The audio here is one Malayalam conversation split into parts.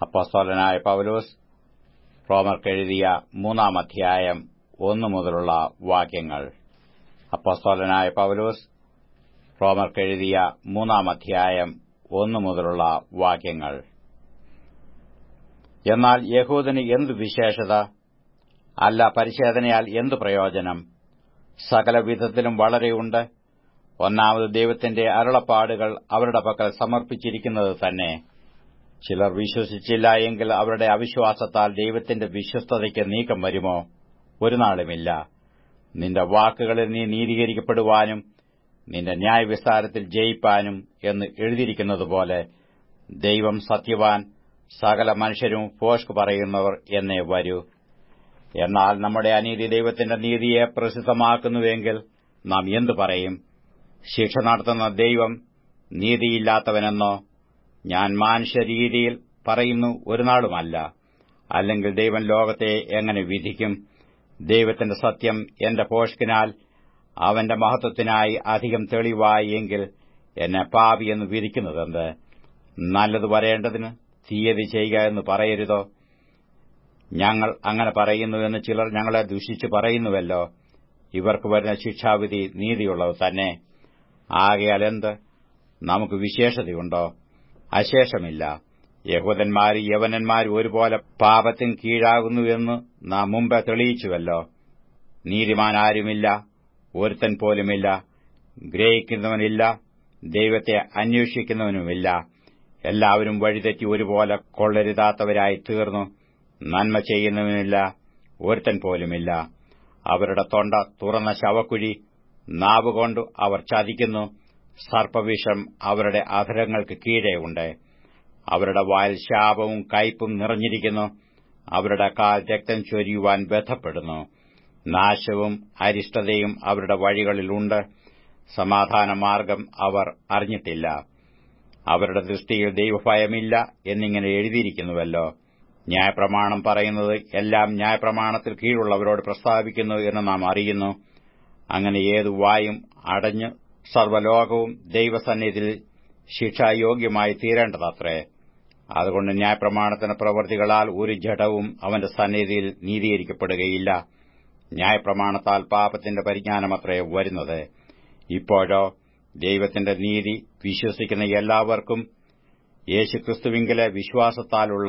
അപ്പോസ്തോലനായ പൗലോസ് റോമർക്കെഴുതിയ മൂന്നാം അധ്യായം ഒന്നു മുതലുള്ള വാക്യങ്ങൾ അപ്പോസ്തോലനായ പൗലോസ് റോമർക്കെഴുതിയ മൂന്നാം അധ്യായം ഒന്നു മുതലുള്ള വാക്യങ്ങൾ എന്നാൽ യഹൂദന് എന്തു വിശേഷത അല്ല പരിശോധനയാൽ എന്തു പ്രയോജനം സകല വിധത്തിലും വളരെയുണ്ട് ഒന്നാമത് ദൈവത്തിന്റെ അരുളപ്പാടുകൾ അവരുടെ പക്കൽ സമർപ്പിച്ചിരിക്കുന്നത് തന്നെ ചിലർ വിശ്വസിച്ചില്ല എങ്കിൽ അവരുടെ അവിശ്വാസത്താൽ ദൈവത്തിന്റെ വിശ്വസ്തതയ്ക്ക് നീക്കം വരുമോ ഒരു നാളുമില്ല നിന്റെ വാക്കുകളിൽ നീ നീതീകരിക്കപ്പെടുവാനും നിന്റെ ന്യായവിസ്താരത്തിൽ ജയിപ്പാനും എന്ന് എഴുതിയിരിക്കുന്നതുപോലെ ദൈവം സത്യവാൻ സകല മനുഷ്യരും ഫോഷ്ക് പറയുന്നവർ എന്നേ വരൂ എന്നാൽ നമ്മുടെ അനീതി ദൈവത്തിന്റെ നീതിയെ പ്രസിദ്ധമാക്കുന്നുവെങ്കിൽ നാം എന്തു പറയും ശിക്ഷ നടത്തുന്ന ദൈവം നീതിയില്ലാത്തവനെന്നോ ഞാൻ മാനുഷ്യരീതിയിൽ പറയുന്നു ഒരു നാളുമല്ല അല്ലെങ്കിൽ ദൈവം ലോകത്തെ എങ്ങനെ വിധിക്കും ദൈവത്തിന്റെ സത്യം എന്റെ പോഷ്കിനാൽ അവന്റെ മഹത്വത്തിനായി അധികം തെളിവായി എങ്കിൽ എന്നെ പാപിയെന്ന് വിധിക്കുന്നതെന്ത് നല്ലത് വരേണ്ടതിന് തീയതി ചെയ്യുക എന്ന് പറയരുതോ ഞങ്ങൾ അങ്ങനെ പറയുന്നുവെന്ന് ചിലർ ഞങ്ങളെ ദുഷിച്ചു പറയുന്നുവല്ലോ ഇവർക്ക് വരുന്ന ശിക്ഷാവിധി നീതിയുള്ളത് തന്നെ ആകയാൽ എന്ത് നമുക്ക് വിശേഷതയുണ്ടോ അശേഷമില്ല യഹൂദന്മാരും യവനന്മാരും ഒരുപോലെ പാപത്തിന് കീഴാകുന്നുവെന്ന് നാം മുമ്പേ തെളിയിച്ചുവല്ലോ നീതിമാനാരുമില്ല ഒരുത്തൻ പോലുമില്ല ഗ്രഹിക്കുന്നവനില്ല ദൈവത്തെ അന്വേഷിക്കുന്നവനുമില്ല എല്ലാവരും വഴിതെറ്റി ഒരുപോലെ കൊള്ളരുതാത്തവരായി തീർന്നു നന്മ ചെയ്യുന്നവനില്ല ഒരുത്തൻ പോലുമില്ല അവരുടെ തൊണ്ട തുറന്ന ശവക്കുഴി നാവുകൊണ്ട് അവർ ചതിക്കുന്നു സർപ്പവിഷം അവരുടെ അധരങ്ങൾക്ക് കീഴെയുണ്ട് അവരുടെ വായിൽ ശാപവും കയ്പും നിറഞ്ഞിരിക്കുന്നു അവരുടെ കാൽ രക്തം ചൊരിയുവാൻ ബന്ധപ്പെടുന്നു നാശവും അരിഷ്ടതയും അവരുടെ വഴികളിലുണ്ട് സമാധാന മാർഗം അവർ അറിഞ്ഞിട്ടില്ല അവരുടെ ദൃഷ്ടിയിൽ ദൈവഭയമില്ല എന്നിങ്ങനെ എഴുതിയിരിക്കുന്നുവല്ലോ ന്യായപ്രമാണം പറയുന്നത് എല്ലാം ന്യായപ്രമാണത്തിൽ കീഴുള്ളവരോട് പ്രസ്താവിക്കുന്നു എന്ന് നാം അറിയുന്നു അങ്ങനെ ഏതു വായും അടഞ്ഞ് സർവ്വലോകവും ദൈവസന്നിധിയിൽ ശിക്ഷായോഗ്യമായി തീരേണ്ടതത്രേ അതുകൊണ്ട് ന്യായപ്രമാണത്തിന്റെ പ്രവൃത്തികളാൽ ഒരു ജഡവും അവന്റെ സന്നിധിയിൽ നീതീകരിക്കപ്പെടുകയില്ല ന്യായപ്രമാണത്താൽ പാപത്തിന്റെ പരിജ്ഞാനമത്രേ വരുന്നത് ഇപ്പോഴോ ദൈവത്തിന്റെ നീതി വിശ്വസിക്കുന്ന എല്ലാവർക്കും യേശുക്രിസ്തുവിങ്കിലെ വിശ്വാസത്താലുള്ള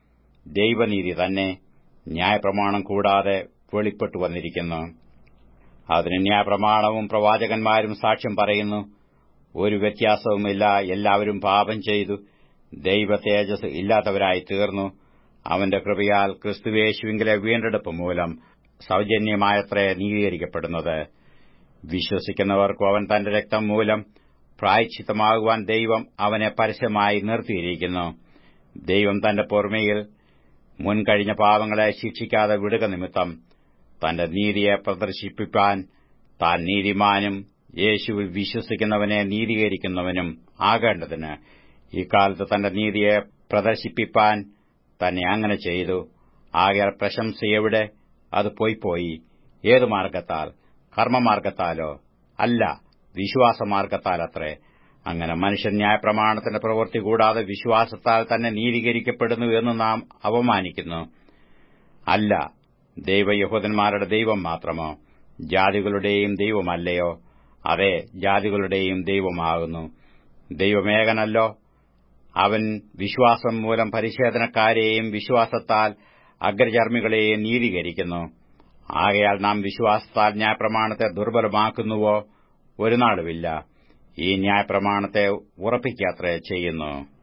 ദൈവനീതി തന്നെ ന്യായപ്രമാണം കൂടാതെ വെളിപ്പെട്ടു വന്നിരിക്കുന്നു അതിന് ന്യായപ്രമാണവും പ്രവാചകന്മാരും സാക്ഷ്യം പറയുന്നു ഒരു വ്യത്യാസവുമില്ല എല്ലാവരും പാപം ചെയ്തു ദൈവ തേജസ് ഇല്ലാത്തവരായി തീർന്നു അവന്റെ കൃപയാൽ ക്രിസ്തുവേശുവിങ്കിലെ വീണ്ടെടുപ്പ് മൂലം സൌജന്യമായത്രേ നീതീകരിക്കപ്പെടുന്നത് വിശ്വസിക്കുന്നവർക്കും അവൻ തന്റെ രക്തം മൂലം പ്രായച്ചിത്തമാകുവാൻ ദൈവം അവനെ പരസ്യമായി നിർത്തിയിരിക്കുന്നു ദൈവം തന്റെ പൊറുമയിൽ മുൻകഴിഞ്ഞ പാവങ്ങളെ ശിക്ഷിക്കാതെ വിടുക നിമിത്തം തന്റെ നീതിയെ പ്രദർശിപ്പിക്കാൻ താൻ നീതിമാനും യേശുവിൽ വിശ്വസിക്കുന്നവനെ നീതീകരിക്കുന്നവനും ആകേണ്ടതിന് ഇക്കാലത്ത് തന്റെ നീതിയെ പ്രദർശിപ്പിപ്പാൻ തന്നെ അങ്ങനെ ചെയ്തു ആകയാൽ പ്രശംസ എവിടെ അത് പോയിപ്പോയി ഏതു മാർഗത്താൽ കർമ്മമാർഗത്താലോ അല്ല വിശ്വാസമാർഗത്താലത്രേ അങ്ങനെ മനുഷ്യൻ ന്യായപ്രമാണത്തിന്റെ പ്രവൃത്തി കൂടാതെ വിശ്വാസത്താൽ തന്നെ നീതീകരിക്കപ്പെടുന്നു എന്ന് നാം അവമാനിക്കുന്നു അല്ല ദൈവയഹൂദന്മാരുടെ ദൈവം മാത്രമോ ജാതികളുടെയും ദൈവമല്ലയോ അതെ ജാതികളുടെയും ദൈവമാകുന്നു ദൈവമേകനല്ലോ അവൻ വിശ്വാസം മൂലം പരിശോധനക്കാരെയും വിശ്വാസത്താൽ അഗ്രചർമ്മികളെയും നീതീകരിക്കുന്നു ആകയാൽ നാം വിശ്വാസത്താൽ ന്യായപ്രമാണത്തെ ദുർബലമാക്കുന്നുവോ ഒരു നാളുമില്ല ഈ ന്യായപ്രമാണത്തെ ഉറപ്പിക്കാത്രേ ചെയ്യുന്നു